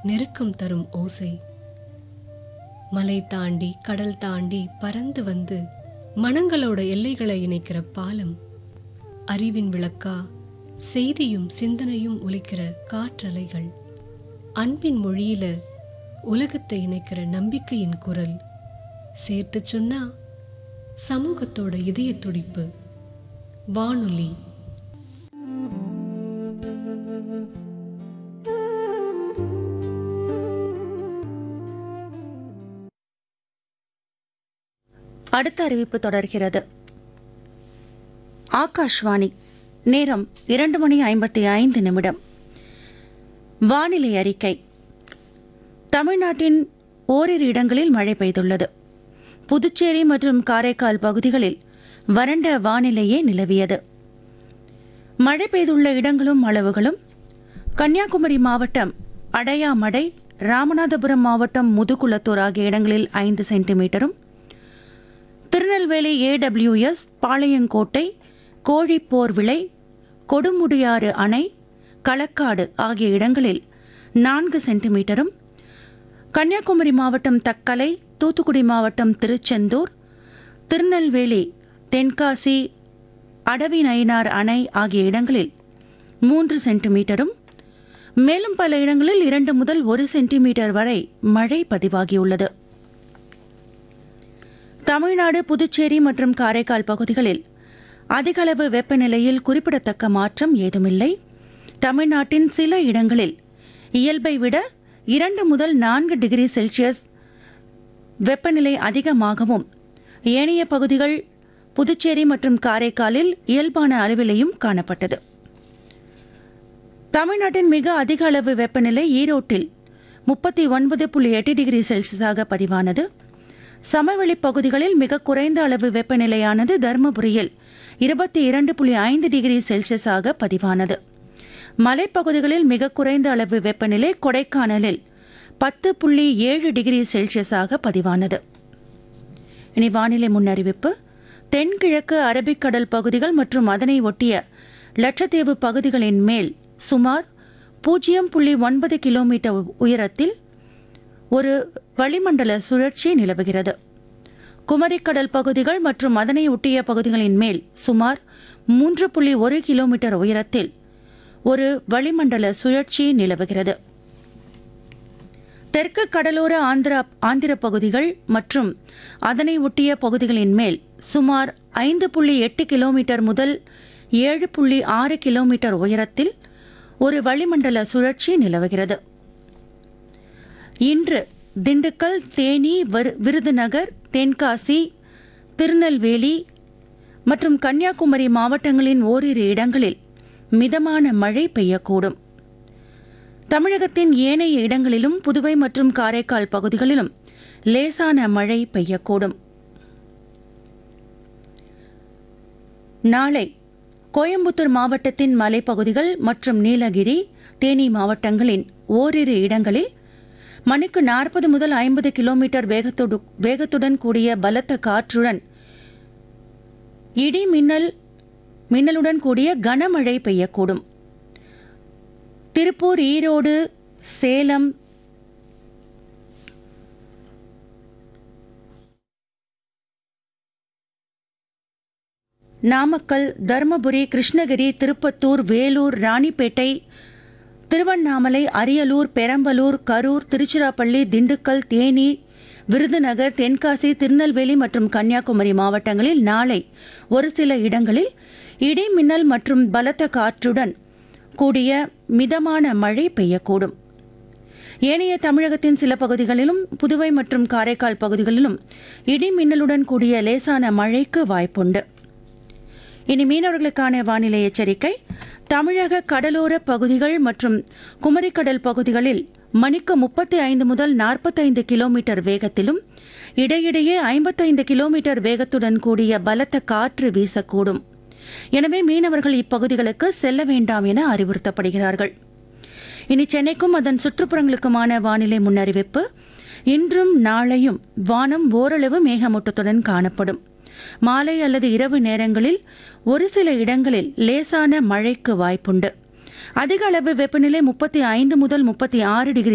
நெருக்கம் தரும் ஓசை மலை தாண்டி கடல் தாண்டி பறந்து வந்து மனங்களோட எல்லைகளை இணைக்கிற பாலம் அறிவின் விளக்கா செய்தியும் சிந்தனையும் ஒலிக்கிற காற்றலைகள் அன்பின் மொழியில உலகத்தை இணைக்கிற நம்பிக்கையின் குரல் சேர்த்து சொன்னா சமூகத்தோட இதய துடிப்பு வானொலி அடுத்த அறிவிப்பு தொடர்கிறது ஆகாஷ்வாணி நேரம் இரண்டு மணி ஐம்பத்தி ஐந்து நிமிடம் வானிலை அறிக்கை தமிழ்நாட்டின் ஓரிரு இடங்களில் மழை பெய்துள்ளது புதுச்சேரி மற்றும் காரைக்கால் பகுதிகளில் வறண்ட வானிலையே நிலவியது மழை பெய்துள்ள இடங்களும் அளவுகளும் கன்னியாகுமரி மாவட்டம் அடையாமடை ராமநாதபுரம் மாவட்டம் முதுகுளத்தூர் ஆகிய இடங்களில் ஐந்து சென்டிமீட்டரும் திருநெல்வேலி ஏடபிள்யூஎஸ் பாளையங்கோட்டை கோழிப்போர் விளை கொடுமுடியாறு அணை களக்காடு ஆகிய இடங்களில் நான்கு சென்டிமீட்டரும் கன்னியாகுமரி மாவட்டம் தக்கலை தூத்துக்குடி மாவட்டம் திருச்செந்தூர் திருநெல்வேலி தென்காசி அடவி நயினார் அணை ஆகிய இடங்களில் மூன்று சென்டிமீட்டரும் மேலும் பல இடங்களில் இரண்டு முதல் ஒரு சென்டிமீட்டர் வரை மழை பதிவாகியுள்ளது தமிழ்நாடு புதுச்சேரி மற்றும் காரைக்கால் பகுதிகளில் அதிகளவு வெப்பநிலையில் குறிப்பிடத்தக்க மாற்றம் ஏதுமில்லை தமிழ்நாட்டின் சில இடங்களில் இயல்பை விட இரண்டு முதல் நான்கு டிகிரி செல்சியஸ் வெப்பநிலை அதிகமாகவும் ஏனைய பகுதிகள் புதுச்சேரி மற்றும் காரைக்காலில் இயல்பான அளவிலேயும் காணப்பட்டது தமிழ்நாட்டின் மிக அதிக அளவு வெப்பநிலை ஈரோட்டில் முப்பத்தி ஒன்பது புள்ளி எட்டு டிகிரி செல்சியஸாக பதிவானது சமவெளி பகுதிகளில் மிக குறைந்த அளவு வெப்பநிலையானது தருமபுரியில் இருபத்தி இரண்டு புள்ளி ஐந்து டிகிரி செல்சியஸாக பதிவானது மலைப்பகுதிகளில் மிக குறைந்த அளவு வெப்பநிலை கொடைக்கானலில் பத்து புள்ளி ஏழு டிகிரி செல்சியஸாக பதிவானது இனி வானிலை முன்னறிவிப்பு தென்கிழக்கு அரபிக்கடல் பகுதிகள் மற்றும் அதனை ஒட்டிய லட்சத்தீவு பகுதிகளின் மேல் சுமார் பூஜ்ஜியம் புள்ளி ஒன்பது கிலோமீட்டர் உயரத்தில் ஒரு வளிமண்டல சுழற்சி நிலவுகிறது குமரிக்கடல் பகுதிகள் மற்றும் அதனை ஒட்டிய பகுதிகளின் மேல் சுமார் மூன்று புள்ளி ஒரு கிலோமீட்டர் உயரத்தில் ஒரு வளிமண்டல சுழற்சி நிலவுகிறது தெற்கு கடலோர ஆந்திரா ஆந்திர பகுதிகள் மற்றும் அதனை ஒட்டிய பகுதிகளின் மேல் சுமார் ஐந்து புள்ளி எட்டு கிலோமீட்டர் முதல் ஏழு புள்ளி ஆறு கிலோமீட்டர் உயரத்தில் ஒரு வளிமண்டல சுழற்சி நிலவுகிறது இன்று திண்டுக்கல் தேனி விரு- விருதுநகர் தென்காசி திருநெல்வேலி மற்றும் கன்னியாகுமரி மாவட்டங்களின் ஓரிரு இடங்களில் மிதமான மழை பெய்யக்கூடும் தமிழகத்தின் ஏனைய இடங்களிலும் புதுவை மற்றும் காரைக்கால் பகுதிகளிலும் லேசான மழை பெய்யக்கூடும் நாளை கோயம்புத்தூர் மாவட்டத்தின் மலைப்பகுதிகள் மற்றும் நீலகிரி தேனி மாவட்டங்களின் ஓரிரு இடங்களில் மணிக்கு நாற்பது முதல் ஐம்பது கிலோமீட்டர் வேகத்தோடு வேகத்துடன் கூடிய பலத்த காற்றுடன் இடி மின்னல் மின்னலுடன் கூடிய கனமழை பெய்யக்கூடும் திருப்பூர் ஈரோடு சேலம் நாமக்கல் தருமபுரி கிருஷ்ணகிரி திருப்பத்தூர் வேலூர் ராணிப்பேட்டை திருவண்ணாமலை அரியலூர் பெரம்பலூர் கரூர் திருச்சிராப்பள்ளி திண்டுக்கல் தேனி விருதுநகர் தென்காசி திருநெல்வேலி மற்றும் கன்னியாகுமரி மாவட்டங்களில் நாளை ஒரு சில இடங்களில் இடி மின்னல் மற்றும் பலத்த காற்றுடன் கூடிய மிதமான மழை பெய்யக்கூடும் ஏனைய தமிழகத்தின் சில பகுதிகளிலும் புதுவை மற்றும் காரைக்கால் பகுதிகளிலும் இடி மின்னலுடன் கூடிய லேசான மழைக்கு வாய்ப்புண்டு இனி மீனவர்களுக்கான வானிலை எச்சரிக்கை தமிழக கடலோர பகுதிகள் மற்றும் குமரிக்கடல் பகுதிகளில் மணிக்கு முப்பத்தி ஐந்து முதல் நாற்பத்தைந்து கிலோமீட்டர் வேகத்திலும் இடையிடையே ஐம்பத்தைந்து கிலோமீட்டர் வேகத்துடன் கூடிய பலத்த காற்று வீசக்கூடும் எனவே மீனவர்கள் இப்பகுதிகளுக்கு செல்ல வேண்டாம் என அறிவுறுத்தப்படுகிறார்கள் இனி சென்னைக்கும் அதன் சுற்றுப்புறங்களுக்குமான வானிலை முன்னறிவிப்பு இன்றும் நாளையும் வானம் ஓரளவு மேகமூட்டத்துடன் காணப்படும் மாலை அல்லது இரவு நேரங்களில் ஒரு சில இடங்களில் லேசான மழைக்கு வாய்ப்புண்டு அதிக அளவு வெப்பநிலை முப்பத்தி ஐந்து முதல் முப்பத்தி ஆறு டிகிரி